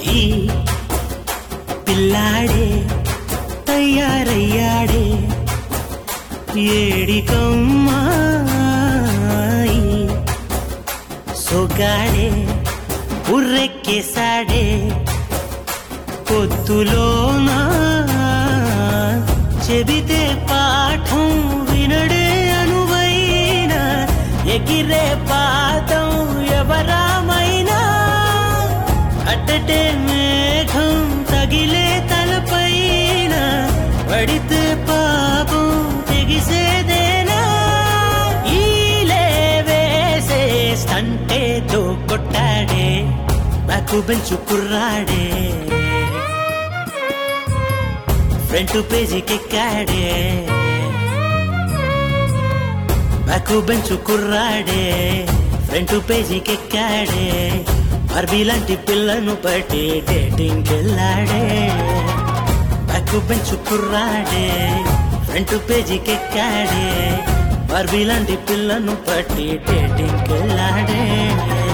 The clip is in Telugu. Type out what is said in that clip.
ఈ పిల్లాడే తయారయ్యాడే ఏడికమ్మాయి సొగాడే ఉర్రెక్కేశాడే పొద్దులోనా చెబితే పాఠం వినడే అనువైన ఎగిరే పాదం ఎవరామైనా అట్టటే మేఘం తగిలే తలపైన పడితే పాపం తెగిసేదేనా ఈలే వేసే స్టంటేతో కొట్టాడే నాకు బెంచు కుర్రాడే ఫ్రంట్ పేజీకెక్కాడే నాకు బెంచు కుర్రాడే ఫ్రంట్ పేజీకెక్కాడే బార్బీ లాంటి పిల్లను బట్టి డేటింగ్ వెళ్ళాడే నాకు బెంచు కుర్రాడే ఫ్రంట్ పేజీకెక్కాడే బార్బీ లాంటి పిల్లను బట్టి డేటింగ్ వెళ్ళాడే